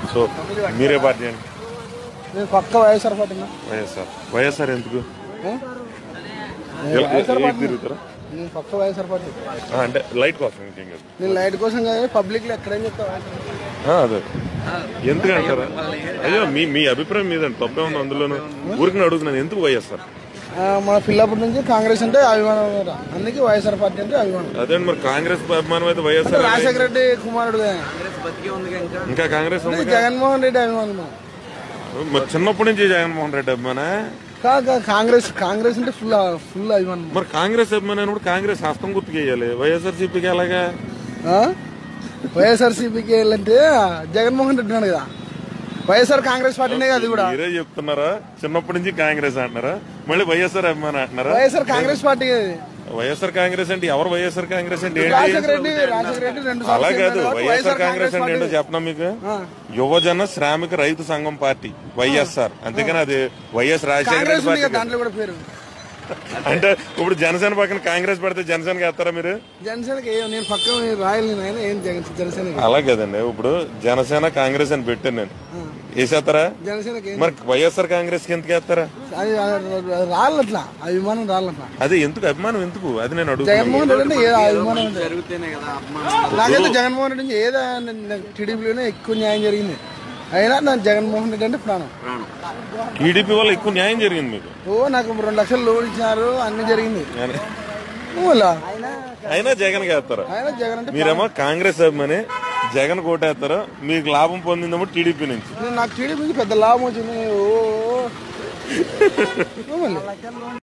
So మీరే party అండి నేను పక్క వైఎస్ఆర్ పార్టీనా వైఎస్ఆర్ వైఎస్ఆర్ ఎందుకు ఏ? ఏ- వైఎస్ఆర్ ఏ- పార్టీ తిరుగుతారా నేను పక్క వైఎస్ఆర్ పార్టీ ఆ, అంటే లైట్ కోసం ఇంకేం కాదు నేను లైట్ కోసం కానీ పబ్లిక్ లో ఎక్కడేం చెప్తావా ఆ, అదే ఎందుకు అంటారా అయ్యో మీ మీ అభిప్రాయం మీదండి తప్పే ఉంది అందులోను ఊరికి అడుగుతున్నాను ఎందుకు వైఎస్ఆర్ ఆ, మన పిల్లప్పటి నుంచి కాంగ్రెస్ అంటే అభిమానం అన్నమాట. అందుకే వైఎస్ఆర్ పార్టీ అంటే అభిమానం అదే అండి మరి కాంగ్రెస్ అభిమానం అయితే వైఎస్ఆర్ అంటే రాజశేఖర రెడ్డి కుమారుడు కదా. ఇంకా కాంగ్రెస్ ఉంది అందుకే జగన్మోహన్ రెడ్డి అభిమానం మనం. మరి చిన్నప్పటి నుంచి జగన్మోహన్ రెడ్డి అభిమాన కా- కా- కాంగ్రెస్ కాంగ్రెస్ అంటే ఫుల్ ఫుల్ అభిమానం మరి కాంగ్రెస్ అభిమానం అయినప్పుడు కాంగ్రెస్ హస్తం గుర్తుకేయాలి వైఎస్ఆర్సీపీకి ఎలాగా వైఎస్ఆర్సీపీకి వెళ్ళంటే జగన్మోహన్ రెడ్డి ఉన్నాడు కదా వైఎస్ఆర్ కాంగ్రెస్ పార్టీనే కదా అది కూడా మీరే చెప్తున్నారా చిన్నప్పటి నుంచి కాంగ్రెస్ అంటున్నారా మళ్ళీ వైఎస్ఆర్ అభిమానం అంటున్నారా వైఎస్ఆర్ కాంగ్రెస్ పార్టీ కదా ఇది. వైఎస్ఆర్ కాంగ్రెస్ అంటే ఎవరు వైఎస్ఆర్ కాంగ్రెస్ అంటే ఏంటి రాజశేఖర రెడ్డి రాజశేఖర రెడ్డి రెండు సార్లు అలా కాదు సీఎం కాబట్టి వైఎస్ఆర్ కాంగ్రెస్ అంటే ఏంటో పార్టీ. చెప్పనా మీకు ఆ. యువజన శ్రామిక రైతు సంఘం పార్టీ వైఎస్ఆర్ అంతేకాని అది వైఎస్ రాజశేఖర కాంగ్రెస్ రెడ్డి ఉంది పార్టీ కదా కాదు. దాంట్లో కూడా పేరు అంటే ఇప్పుడు జనసేన పక్కన కాంగ్రెస్ పెడితే జనసేనకి వేస్తారా మీరు జనసేనకి ఏం నేను పక్కన నేను రాయలు నేను ఆయన ఏం జగన్ జనసేనకి అలా కదండి ఇప్పుడు జనసేన కాంగ్రెస్ అని పెట్టాను నేను వేసేస్తారా జనసేనకి ఏం మరి వైఎస్ఆర్ కాంగ్రెస్ కి ఎందుకు వేస్తారా అది రాళ్ళట్లా అభిమానం రాళ్ళట్లా అదే ఎందుకు అభిమానం ఎందుకు అది నేను అడుగుతున్నాను జగన్మోహన్ రెడ్డి అంటే ఏ అభిమానం ఉంటుంది జరుగుతేనే కదా అభిమానం నాకైతే జగన్మోహన్ రెడ్డి నుంచి ఏదో టీడీపీలోనే ఎక్కువ న్యాయం జరిగింది అయినా నాకు జగన్మోహన్ రెడ్డి అంటే ప్రాణం ప్రాణం టీడీపీ వల్ల ఎక్కువ న్యాయం జరిగింది మీకు ఓ నాకు రెండు లక్షలు లోన్ ఇచ్చినారు అన్ని జరిగింది మళ్ళా అయినా జగన్ వేస్తారా ఆయన జగన్ అంటే మీరేమో కాంగ్రెస్ అభిమాని జగన్ కోటేస్తారా మీకు లాభం పొందిందేమో టీడీపీ నుంచి నేను నాకు టీడీపీకి పెద్ద లాభం వచ్చింది ఓ ఓ. ఓ మళ్ళీ